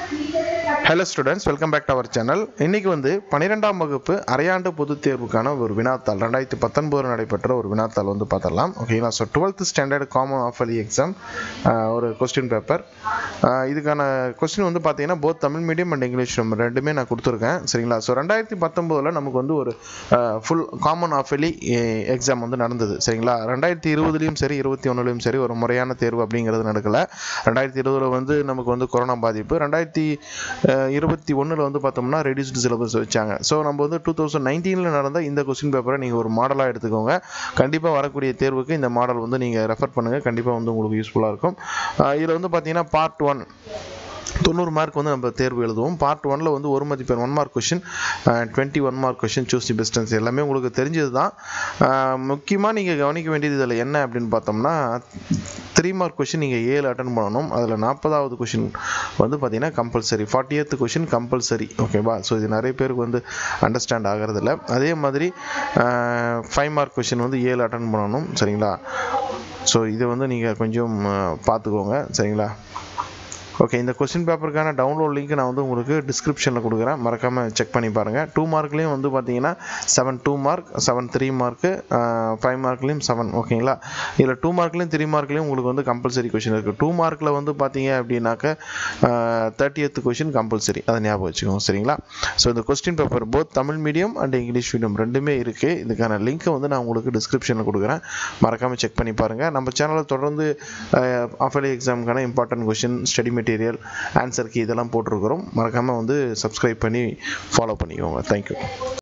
hello students welcome back to our channel இன்னைக்கு வந்து பன்னிரெண்டாம் வகுப்பு அரையாண்டு பொதுத் தேர்வுக்கான ஒரு வினாத்தாள் ரெண்டாயிரத்தி பத்தொன்பது நடைபெற்ற ஒரு வினாத்தாள் வந்து பார்த்துடலாம் ஓகேங்களா so twelfth standard common half yearly exam ஒரு கொஸ்டின் பேப்பர் இதுக்கான கொஸ்டின் வந்து பார்த்தீங்கன்னா both Tamil medium and English நம்ம ரெண்டுமே நான் கொடுத்துருக்கேன் சரிங்களா ஸோ ரெண்டாயிரத்தி பத்தொம்போதில் நமக்கு வந்து ஒரு full common half yearly exam வந்து நடந்தது சரிங்களா ரெண்டாயிரத்தி இருபதுலேயும் சரி இருபத்தி ஒன்றுலையும் சரி ஒரு முறையான தேர்வு அப்படிங்கிறது நடக்கலை ரெண்டாயிரத்தி இருபதில் வந்து நமக்கு வந்து கொரோனா பாதிப்பு ரெண்டாயிரத்தி இருபத்தி ஒன்றில் வந்து பார்த்தோம்னா ரெடியூஸ்டு சிலபஸ் வச்சாங்க ஸோ நம்ம வந்து டூ தௌசண்ட் நைன்டீனில் நடந்த இந்த கொஸ்டின் பேப்பரை நீங்கள் ஒரு மாடலாக எடுத்துக்கோங்க கண்டிப்பாக வரக்கூடிய தேர்வுக்கு இந்த மாடல் வந்து நீங்கள் ரெஃபர் பண்ணுங்கள் கண்டிப்பாக வந்து உங்களுக்கு யூஸ்ஃபுல்லாக இருக்கும் இதில் வந்து பார்த்தீங்கன்னா பார்ட் ஒன் தொண்ணூறு மார்க் வந்து நம்ம தேர்வு எழுதுவோம் பார்ட் ஒனில் வந்து ஒரு மதிப்பெண் one mark question twenty one mark question choose the best answers எல்லாமே உங்களுக்கு தெரிஞ்சது தான் முக்கியமாக நீங்கள் கவனிக்க வேண்டியது இதில் என்ன அப்படின்னு பார்த்தோம்னா த்ரீ மார்க் கொஷின் நீங்கள் ஏழு அட்டன் பண்ணணும் அதில் நாற்பதாவது கொஷின் வந்து பார்த்தீங்கன்னா compulsory forty eight question compulsory ஓகேவா ஸோ இது நிறைய பேருக்கு வந்து அண்டர்ஸ்டாண்ட் ஆகிறதில்ல அதே மாதிரி ஃபைவ் மார்க் கொஷின் வந்து ஏழு அட்டன் பண்ணணும் சரிங்களா ஸோ இதை வந்து நீங்கள் கொஞ்சம் பார்த்துக்கோங்க சரிங்களா ஓகே இந்த கொஸ்டின் பேப்பருக்கான டவுன்லோட் லிங்க் நான் வந்து உங்களுக்கு டிஸ்கிரிப்ஷனில் கொடுக்குறேன் மறக்காமல் செக் பண்ணி பாருங்கள் டூ மார்க்லேயும் வந்து பார்த்தீங்கன்னா seven two mark seven three மார்க்கு ஃபைவ் மார்க்லேயும் செவன் ஓகேங்களா இதில் டூ மார்க்லேயும் த்ரீ மார்க்லேயும் உங்களுக்கு வந்து கம்பல்சரி கொஷின் இருக்குது டூ மார்க்கில் வந்து பார்த்தீங்க அப்படின்னாக்க தேர்ட்டி எய்த் கொஷின் கம்பல்சரி அதை ஞாபகம் வச்சுக்கோங்க சரிங்களா ஸோ இந்த question paper both Tamil medium and English medium ரெண்டுமே இருக்குது இதுக்கான லிங்க்கை வந்து நான் உங்களுக்கு டிஸ்கிரிப்ஷனில் கொடுக்குறேன் மறக்காமல் செக் பண்ணி பாருங்கள் நம்ம சேனலில் தொடர்ந்து அஃபலி எக்ஸாமுக்கான important question study material answer key இதெல்லாம் போட்டிருக்கிறோம் மறக்காமல் வந்து சப்ஸ்கிரைப் பண்ணி ஃபாலோ பண்ணிக்கோங்க தேங்க்யூ